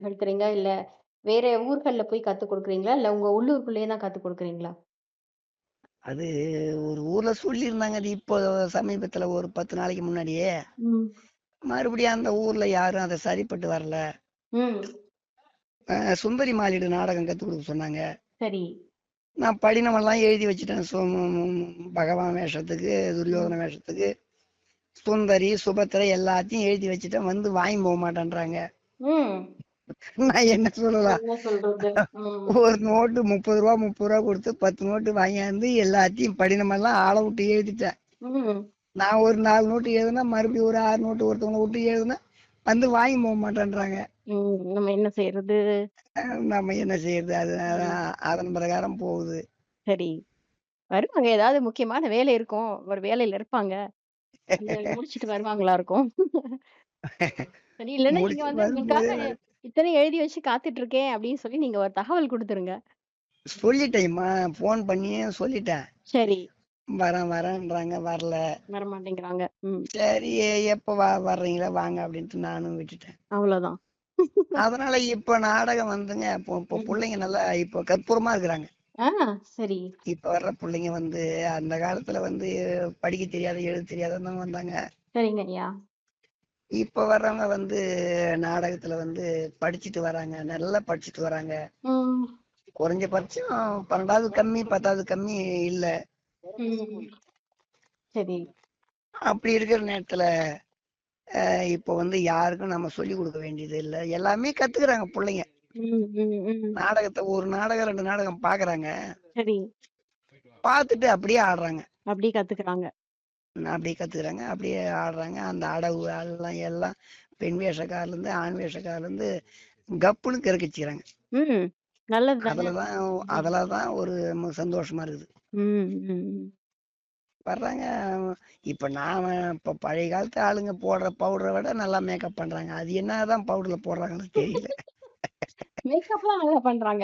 எடுக்குறீங்க? இல்ல வேற ஊர்கள்ல போய் கத்துக் குடுக்குறீங்களா? இல்ல உங்க உள்ளூருக்குள்ளேயே தான் கத்துக் குடுக்குறீங்களா? அது ஒரு ஊர்ல சொல்லியிருந்தாங்க. அது இப்போ சமீபத்துல ஒரு 10 நாளைக்கு முன்னாடியே. ம். மறுபடியும் அந்த ஊர்ல யாரும் அத சரிப்பட்டு வரல. ம். அ சுந்தரி மாளிகை நாடகம் கத்துக் குடுக்க சொன்னாங்க. சரி. நான் படினமெல்லாம் எழுதி வச்சுட்டேன். சு பகவான் வேஷத்துக்கு, துரியோதன வேஷத்துக்கு, சுந்தரி, சுபத்திரை எல்லாத்தையும் எழுதி வச்சுட்டேன். வந்து வாங்கின்னு போ மாட்டேன்றாங்க. ம். நான் என்ன சொல்லலாம்? என்ன சொல்றது? ம். ஒரு நோட்டு ரூ. 30 ரூ. 30 குடுத்து 10 நோட்டு வாங்கியாந்து எல்லாத்தையும் படினமெல்லாம் ஆள விட்டு எழுதிட்டேன். ம். நான் ஒரு 4 நோட்டு எழுதுனா, மறுபடியும் ஒரு 6 நோட்டு ஒருத்தவங்கள விட்டு எழுதுனா, வந்து வாங்கின்னு போ மாட்டேன்றாங்க. ம். நம்ம என்ன செய்றது? அ நம்ம என்ன செய்யறது? அது ம். அதான் அதன் பிரகாரம் போகுது. சரி. வருவாங்க. ஏதாவது முக்கியமான வேலை இருக்கும். ஒரு வேலையில இருப்பாங்க. வந்து முடிச்சுட்டு வருவாங்களா இருக்கும். சரி, இல்லன்னா நீங்க முடிச்சு வந்து வரும்போது உங்களுக்காக இத்தனை எழுதி வச்சு காத்துட்டு இருக்கேன் அப்படின்னு சொல்லி நீங்க ஒரு தகவல் குடுத்துருங்க. சொல்லிட்டேன்ம்மா. ஃபோன் பண்ணியே சொல்லிட்டேன். சரி. வரேன் வரேன்றாங்க. வரல. வரமாட்டேங்கிறாங்க. ம். சரி எப்ப வ வர்றீங்களோ வாங்க அப்படின்ட்டு நானும் விட்டுட்டேன். அவ்வளோதான். அதனால இப்ப நாடகம் வந்துங்க, இப்போ இப்போ ம். புள்ளைங்க நல்லா இப்போ கற்பூரமா இருக்கிறாங்க. ஆ சரி. இப்ப வர்ற புள்ளைங்க வந்து அந்த காலத்துல வந்து படிக்க தெரியாத, எழுத தெரியாதவங்க வந்தாங்க. சரிங்க ஐயா. இப்ப வர்றவங்க வந்து நாடகத்துல வந்து படிச்சுட்டு வராங்க. நல்லா படிச்சுட்டு வராங்க. ம். குறைஞ்சபட்சம் 12வது கம்மி, 10வது கம்மி இல்ல. ம். சரி. அப்படி இருக்கிற நேரத்துல, அ இப்போ வந்து யாருக்கும் நம்ம சொல்லிக் குடுக்க வேண்டியது இல்ல. எல்லாமே கத்துக்கிறாங்க புள்ளைங்க. ம், ம், ம். நாடகத்த ஒரு நாடகம், 2 நாடகம் பாக்குறாங்க. சரி. பாத்துட்டு அப்படியே ஆடுறாங்க. அப்படியே கத்துக்குறாங்க. அப்படியே கத்துக்கிறாங்க. அப்படியே ஆடுறாங்க. அந்த அடவு எல்லாம் எல்லாம் பெண் வேஷக்காரர்லேருந்து, ஆண் வேஷக்காரர்லேருந்து கப்புன்னு கிறுக்கிச்சுக்கிறாங்க. ம். நல்லது தானே. அதுல தான் ம். அதுல தான் ஒரு ம சந்தோஷமா இருக்குது. ம், ம், ம். வர்றாங்க. இப்ப நாம இப்ப பழைய காலத்து ஆளுங்க போடுற பவுடர விட நல்லா மேக்கப் பண்றாங்க. அது என்னதான் பவுடர்ல போடுறாங்கன்னு தெரியல. மேக்கப்லாம் நல்லா பண்றாங்க.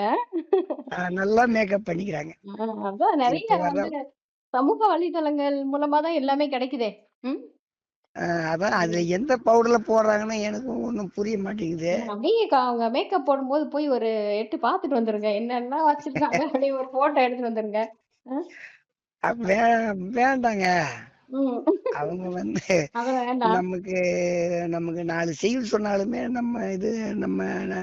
அ நல்லா மேக்கப் பண்ணிக்கிறாங்க. ஆ அதான் நெறைய இப்ப வர்ற வந்து சமூக வலைதளங்கள் மூலமா தான் எல்லாமே கிடைக்குதே. ம். அ அதான் அதுல ம். எந்த பவுடர்ல போடுறாங்கன்னு எனக்கும் ஒண்ணும் புரிய மாட்டேங்குது. ம். அப்படியே க அவங்க மேக்கப் போடும்போது போய் ஒரு எட்டு பார்த்துட்டு வந்துருங்க. என்னென்ன வச்சிருக்காங்க அப்படியே ஒரு ஃபோட்டோ எடுத்துட்டு வந்துருங்க. அ. அ வே வேண்டாங்க. ம். அவங்க வந்து அதெல்லாம் வேண்டாம். நமக்கு நமக்கு 4 செய்யுள் சொன்னாலுமே நம்ம இது நம்ம ந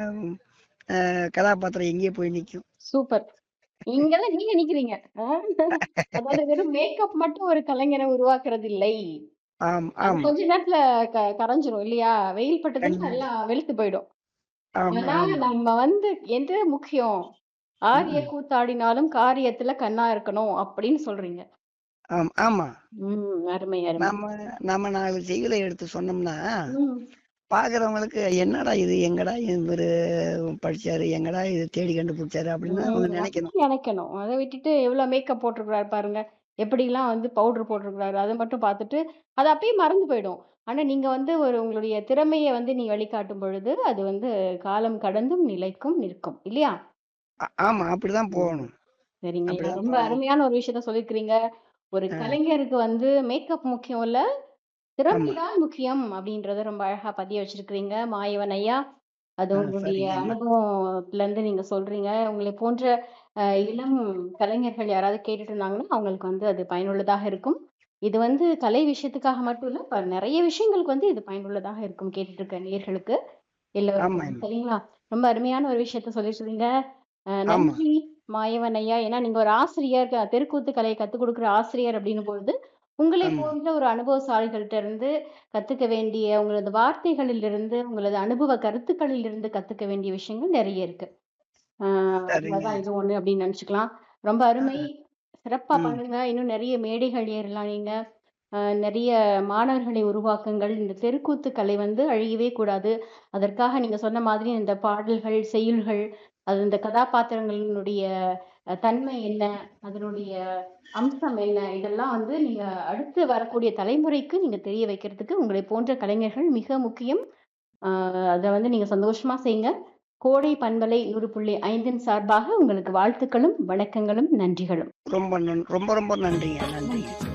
அ கதாபாத்திரம் எங்கேயோ போய் நிக்கும். சூப்பர். இங்கதான் நீங்க நிக்கிறீங்க. ஆ. அதாவது வெறும் மேக்கப் மட்டும் ஒரு கலைஞர உருவாக்குறது இல்லை. ஆம், அது ஆமா. கொஞ்ச நேரத்துல க கரைஞ்சிரும் இல்லையா? வெயில் பட்டதுன்னா கண்டிப்பா. எல்லாம் வெளுத்து போயிடும். ஆமா, ஆனா ஆமா. நம்ம வந்து எது முக்கியம்? ஆரிய ம். கூத்தாடினாலும் காரியத்துல கண்ணா இருக்கணும் அப்படின்னு சொல்றீங்க. ஆம், ஆமா. ம். அருமை, அருமை. நம்ம நம்ம 4 செய்யுள எடுத்து சொன்னோம்னா, ம். பாக்குறவங்களுக்கு என்னடா இது? எங்கடா இவரு படிச்சாரு? எங்கடா இது தேடி கண்டுபிடிச்சாரு? அப்படின்னு அவங்க ம். நினைக்கணும். அப்படி நினைக்கணும். அத விட்டுட்டு எவ்வளோ மேக்கப் போட்டிருக்கிறாரு பாருங்க. எப்படிலாம் வந்து பவுடர் போட்டிருக்கிறாரு. அத மட்டும் பார்த்துட்டு, அது அப்படியே மறந்து போயிடும். ஆனா நீங்க வந்து ஒரு உங்களுடைய திறமைய வந்து நீ வெளிக்காட்டும் பொழுது, அது வந்து காலம் கடந்தும் நிலைக்கும், நிற்கும். இல்லையா? அ ஆமா. அப்படிதான் ம். போகணும். சரிங்க ஐயா. அப்படிதான் ரொம்ப போகணும். அருமையான ஒரு விஷயத்த சொல்லியிருக்கிறீங்க. ஒரு அ. கலைஞருக்கு வந்து மேக்கப் முக்கியம் இல்ல. திறமை ஆமா. தான் முக்கியம் அப்படின்றத ரொம்ப அழகா பதிய வச்சிருக்கிறீங்க. மாயவன் ஐயா. அது ஆ உங்களுடைய சரிங்கம்மா. அனுபவத்துலருந்து நீங்க சொல்றீங்க. உங்களை போன்ற அ இளம் கலைஞர்கள் யாராவது கேட்டுட்டு இருந்தாங்கன்னா, அவங்களுக்கு வந்து அது பயனுள்ளதாக இருக்கும். இது வந்து கலை விஷயத்துக்காக மட்டும் இல்ல. இப்ப நெறைய விஷயங்களுக்கு வந்து இது பயனுள்ளதாக இருக்கும். கேட்டுட்டு இருக்க நேயர்களுக்கு எல்லோருக்கும். ஆமாம். சரிங்களா? ரொம்ப அருமையான ஒரு விஷயத்த சொல்லியிருக்கிறீங்க. அ ஆமா. நன்றி மாயவன் ஐயா. ஏன்னா நீங்க ஒரு ஆசிரியர், க தெருக்கூத்து கலைய கத்துக் குடுக்குற ஆசிரியர் அப்படின்னும் பொழுது, உங்களை ஆமா. போன்ற ஒரு அனுபவசாலிகள்ட்ட இருந்து கத்துக்க வேண்டிய உங்களது வார்த்தைகளிலிருந்து, உங்களது அனுபவ கருத்துக்களிலிருந்து கத்துக்க வேண்டிய விஷயங்கள் நெறைய இருக்கு. ஆ சரிங்க. அதுலதான் இது ஒண்ணு அப்படின்னு நெனச்சுக்கலாம். ரொம்ப அ. அருமை. சிறப்பா ம். பண்ணுங்க. இன்னும் நெறைய மேடைகள் ஏறலாம் நீங்க. அ நெறைய மாணவர்களை உருவாக்குங்கள். இந்த தெருக்கூத்து கலை வந்து அழியவே கூடாது. அதற்காக நீங்க சொன்ன மாதிரி இந்த பாடல்கள், செய்யுள்கள், அது இந்த கதாபாத்திரங்களினுடைய அ தன்மை என்ன? அதனுடைய அம்சம் என்ன? இதெல்லாம் வந்து நீங்க அடுத்து வரக்கூடிய தலைமுறைக்கு நீங்க தெரிய வைக்கிறதுக்கு உங்களை போன்ற கலைஞர்கள் மிக முக்கியம். ஆ அத வந்து நீங்க சந்தோஷமா செய்யுங்க. கோடை பண்பலை 100.5ன் சார்பாக உங்களுக்கு வாழ்த்துக்களும், வணக்கங்களும், நன்றிகளும். ரொம்ப நன் ரொம்ப ரொம்ப நன்றிங்க. நன்றிங்க.